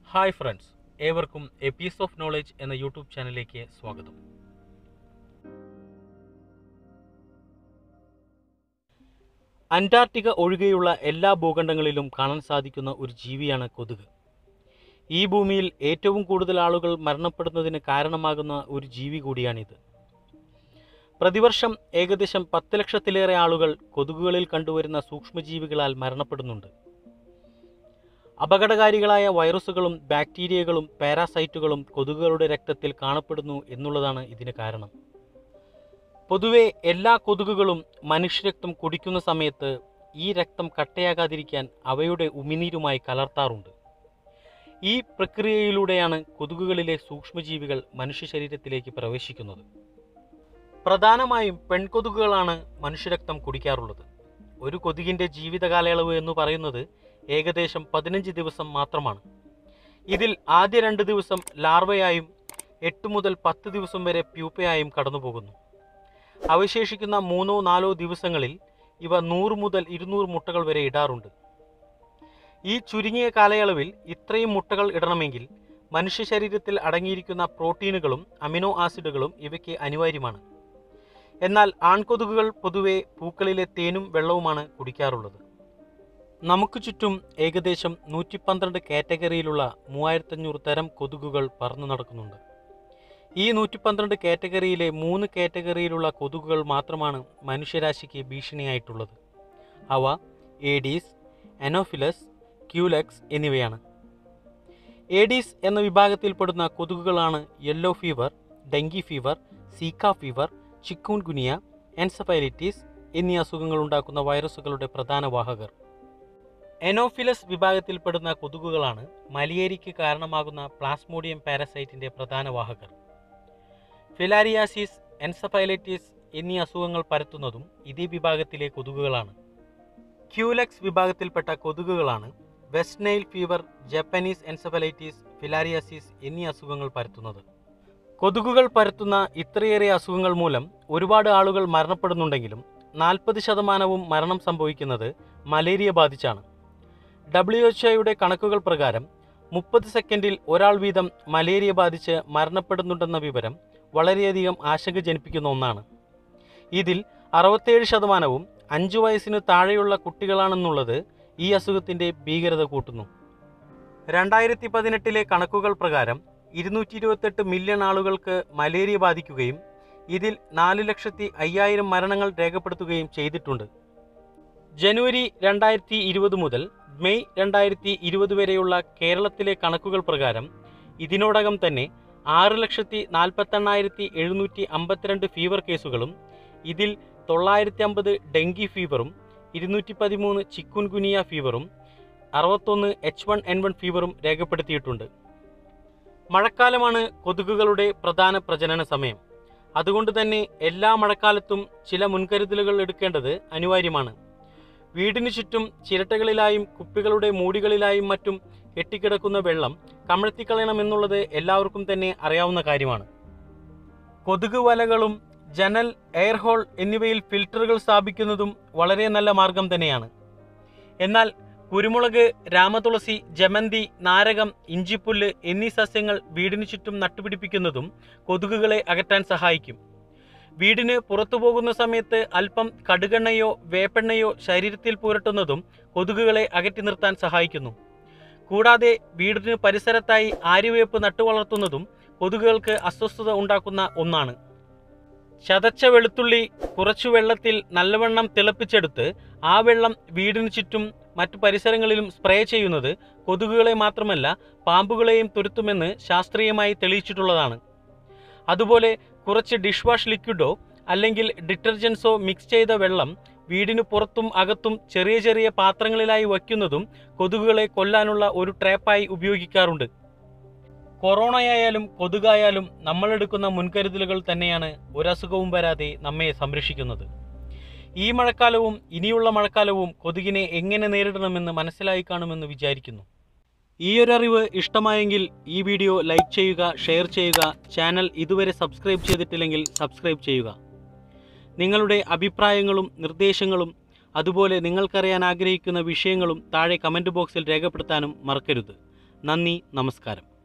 hi friends ഏവർക്കും a piece of knowledge എന്ന YouTube ചാനലിലേക്ക് സ്വാഗതം അന്റാർട്ടിക്ക ഒഴികെയുള്ള എല്ലാ ഭൂഖണ്ഡങ്ങളിലും കാണാൻ സാധിക്കുന്ന ഒരു ജീവിയാണ് കൊതുക് ഈ ഭൂമിയിൽ ഏറ്റവും കൂടുതൽ ആളുകൾ മരണപ്പെടുന്നതിന് കാരണമാകുന്ന ഒരു ജീവി കൂടിയാണിത് പ്രതിവർഷം ഏകദേശം പത്ത് ലക്ഷത്തിലേറെ ആളുകൾ കൊതുകുകളിൽ കണ്ടുവരുന്ന സൂക്ഷ്മജീവികളാൽ മരണപ്പെടുന്നുണ്ട് അപകടകാരികളായ വൈറസുകളും ബാക്ടീരിയകളും പാരാസൈറ്റുകളും കൊതുകുകളുടെ രക്തത്തിൽ കാണപ്പെടുന്നു എന്നുള്ളതാണ് ഇതിന് കാരണം പൊതുവെ എല്ലാ കൊതുകുകളും മനുഷ്യരക്തം കുടിക്കുന്ന സമയത്ത് ഈ രക്തം കട്ടയാകാതിരിക്കാൻ അവയുടെ ഉമിനീരുമായി കലർത്താറുണ്ട് ഈ പ്രക്രിയയിലൂടെയാണ് കൊതുകുകളിലെ സൂക്ഷ്മജീവികൾ മനുഷ്യ ശരീരത്തിലേക്ക് പ്രവേശിക്കുന്നത് പ്രധാനമായും പെൺകൊതുകുകളാണ് മനുഷ്യരക്തം കുടിക്കാറുള്ളത് ഒരു കൊതുകിൻ്റെ ജീവിത കാലയളവ് എന്ന് പറയുന്നത് ഏകദേശം പതിനഞ്ച് ദിവസം മാത്രമാണ് ഇതിൽ ആദ്യ രണ്ട് ദിവസം ലാർവയായും എട്ട് മുതൽ പത്ത് ദിവസം വരെ പ്യൂപ്പയായും കടന്നുപോകുന്നു അവശേഷിക്കുന്ന മൂന്നോ നാലോ ദിവസങ്ങളിൽ ഇവ നൂറ് മുതൽ ഇരുന്നൂറ് മുട്ടകൾ വരെ ഇടാറുണ്ട് ഈ ചുരുങ്ങിയ കാലയളവിൽ ഇത്രയും മുട്ടകൾ ഇടണമെങ്കിൽ മനുഷ്യ ശരീരത്തിൽ അടങ്ങിയിരിക്കുന്ന പ്രോട്ടീനുകളും അമിനോ ആസിഡുകളും ഇവയ്ക്ക് അനിവാര്യമാണ് എന്നാൽ ആൺകൊതുകുകൾ പൊതുവെ പൂക്കളിലെ തേനും വെള്ളവുമാണ് കുടിക്കാറുള്ളത് നമുക്ക് ചുറ്റും ഏകദേശം നൂറ്റി പന്ത്രണ്ട് കാറ്റഗറിയിലുള്ള മൂവായിരത്തഞ്ഞൂറ് തരം കൊതുകുകൾ പറന്നു നടക്കുന്നുണ്ട് ഈ നൂറ്റി പന്ത്രണ്ട് കാറ്റഗറിയിലെ മൂന്ന് കാറ്റഗറിയിലുള്ള കൊതുകുകൾ മാത്രമാണ് മനുഷ്യരാശിക്ക് ഭീഷണിയായിട്ടുള്ളത് അവ ഏഡീസ് അനോഫിലസ് ക്യൂലക്സ് എന്നിവയാണ് ഏഡീസ് എന്ന വിഭാഗത്തിൽപ്പെടുന്ന കൊതുകുകളാണ് yellow fever dengue fever Zika fever chikungunya encephalitis എന്നീ അസുഖങ്ങൾ ഉണ്ടാക്കുന്ന വൈറസുകളുടെ പ്രധാന വാഹകർ എനോഫിലസ് വിഭാഗത്തിൽപ്പെടുന്ന കൊതുകുകളാണ് മലേറിയയ്ക്ക് കാരണമാകുന്ന പ്ലാസ്മോഡിയം പാരസൈറ്റിന്റെ പ്രധാന വാഹകർ ഫിലാരിയാസിസ് എൻസഫൈലൈറ്റിസ് എന്നീ അസുഖങ്ങൾ പരത്തുന്നതും ഇതേ വിഭാഗത്തിലെ കൊതുകുകളാണ് ക്യൂലക്സ് വിഭാഗത്തിൽപ്പെട്ട കൊതുകുകളാണ് West Nile fever Japanese encephalitis filariasis എന്നീ അസുഖങ്ങൾ പരത്തുന്നത് കൊതുകുകൾ പരത്തുന്ന ഇത്രയേറെ അസുഖങ്ങൾ മൂലം ഒരുപാട് ആളുകൾ മരണപ്പെടുന്നുണ്ടെങ്കിലും നാൽപ്പത് ശതമാനവും മരണം സംഭവിക്കുന്നത് മലേറിയ ബാധിച്ചാണ് ഡബ്ല്യു എച്ച് ഒയുടെ കണക്കുകൾ പ്രകാരം മുപ്പത് സെക്കൻഡിൽ ഒരാൾ വീതം മലേറിയ ബാധിച്ച് മരണപ്പെടുന്നുണ്ടെന്ന വിവരം വളരെയധികം ആശങ്ക ജനിപ്പിക്കുന്ന ഒന്നാണ് ഇതിൽ അറുപത്തേഴ് ശതമാനവും അഞ്ചു വയസ്സിന് താഴെയുള്ള കുട്ടികളാണെന്നുള്ളത് ഈ അസുഖത്തിൻ്റെ ഭീകരത കൂട്ടുന്നു രണ്ടായിരത്തി പതിനെട്ടിലെ കണക്കുകൾ പ്രകാരം ഇരുന്നൂറ്റി ഇരുപത്തെട്ട് മില്യൺ ആളുകൾക്ക് മലേറിയ ബാധിക്കുകയും ഇതിൽ നാല് ലക്ഷത്തി അയ്യായിരം മരണങ്ങൾ രേഖപ്പെടുത്തുകയും ചെയ്തിട്ടുണ്ട് ജനുവരി രണ്ടായിരത്തി ഇരുപത് മുതൽ മെയ് രണ്ടായിരത്തി ഇരുപത് വരെയുള്ള കേരളത്തിലെ കണക്കുകൾ പ്രകാരം ഇതിനോടകം തന്നെ ആറ് ലക്ഷത്തി നാൽപ്പത്തെണ്ണായിരത്തി എഴുന്നൂറ്റി അമ്പത്തിരണ്ട് ഫീവർ കേസുകളും ഇതിൽ തൊള്ളായിരത്തി അമ്പത് ഡെങ്കി ഫീവറും ഇരുന്നൂറ്റി പതിമൂന്ന് ചിക്കുൻ ഗുനിയ ഫീവറും അറുപത്തൊന്ന് എച്ച് വൺ എൻ വൺ ഫീവറും രേഖപ്പെടുത്തിയിട്ടുണ്ട് മഴക്കാലമാണ് കൊതുകുകളുടെ പ്രധാന പ്രജനന സമയം അതുകൊണ്ട് തന്നെ എല്ലാ മഴക്കാലത്തും ചില മുൻകരുതലുകൾ എടുക്കേണ്ടത് അനിവാര്യമാണ് വീടിനു ചുറ്റും ചിരട്ടകളിലായും കുപ്പികളുടെ മൂടികളിലായും മറ്റും കെട്ടിക്കിടക്കുന്ന വെള്ളം കമഴ്ത്തിക്കളയണമെന്നുള്ളത് എല്ലാവർക്കും തന്നെ അറിയാവുന്ന കാര്യമാണ് കൊതുക് വലകളും ജനൽ എയർ ഹോൾ എന്നിവയിൽ ഫിൽറ്ററുകൾ സ്ഥാപിക്കുന്നതും വളരെ നല്ല മാർഗം തന്നെയാണ് എന്നാൽ കുരുമുളക് രാമതുളസി ജമന്തി നാരകം ഇഞ്ചിപ്പുല്ല് എന്നീ സസ്യങ്ങൾ വീടിനു ചുറ്റും നട്ടുപിടിപ്പിക്കുന്നതും കൊതുകുകളെ അകറ്റാൻ സഹായിക്കും വീടിന് പുറത്തു പോകുന്ന സമയത്ത് അല്പം കടുകെണ്ണയോ വേപ്പെണ്ണയോ ശരീരത്തിൽ പുരട്ടുന്നതും കൊതുകുകളെ അകറ്റി നിർത്താൻ സഹായിക്കുന്നു കൂടാതെ വീടിന് പരിസരത്തായി ആര്യവേപ്പ് നട്ടുവളർത്തുന്നതും കൊതുകുകൾക്ക് അസ്വസ്ഥത ഉണ്ടാക്കുന്ന ഒന്നാണ് ചതച്ച വെളുത്തുള്ളി കുറച്ചു വെള്ളത്തിൽ നല്ലവണ്ണം തിളപ്പിച്ചെടുത്ത് ആ വെള്ളം വീടിന് ചുറ്റും മറ്റു പരിസരങ്ങളിലും സ്പ്രേ ചെയ്യുന്നത് കൊതുകുകളെ മാത്രമല്ല പാമ്പുകളെയും തുരുത്തുമെന്ന് ശാസ്ത്രീയമായി തെളിയിച്ചിട്ടുള്ളതാണ് അതുപോലെ കുറച്ച് ഡിഷ് വാഷ് ലിക്വിഡോ അല്ലെങ്കിൽ ഡിറ്റർജൻസോ മിക്സ് ചെയ്ത വെള്ളം വീടിന് പുറത്തും അകത്തും ചെറിയ ചെറിയ പാത്രങ്ങളിലായി വയ്ക്കുന്നതും കൊതുകുകളെ കൊല്ലാനുള്ള ഒരു ട്രാപ്പായി ഉപയോഗിക്കാറുണ്ട് കൊറോണയായാലും കൊതുകായാലും നമ്മളെടുക്കുന്ന മുൻകരുതലുകൾ തന്നെയാണ് ഒരസുഖവും വരാതെ നമ്മെ സംരക്ഷിക്കുന്നത് ഈ മഴക്കാലവും ഇനിയുള്ള മഴക്കാലവും കൊതുകിനെ എങ്ങനെ നേരിടണമെന്ന് മനസ്സിലായി കാണുമെന്ന് വിചാരിക്കുന്നു ഈ ഒരു അറിവ് ഇഷ്ടമായെങ്കിൽ ഈ വീഡിയോ ലൈക്ക് ചെയ്യുക ഷെയർ ചെയ്യുക ചാനൽ ഇതുവരെ സബ്സ്ക്രൈബ് ചെയ്തിട്ടില്ലെങ്കിൽ സബ്സ്ക്രൈബ് ചെയ്യുക നിങ്ങളുടെ അഭിപ്രായങ്ങളും നിർദ്ദേശങ്ങളും അതുപോലെ നിങ്ങൾക്കറിയാൻ ആഗ്രഹിക്കുന്ന വിഷയങ്ങളും താഴെ കമൻറ്റ് ബോക്സിൽ രേഖപ്പെടുത്താനും മറക്കരുത് നന്ദി നമസ്കാരം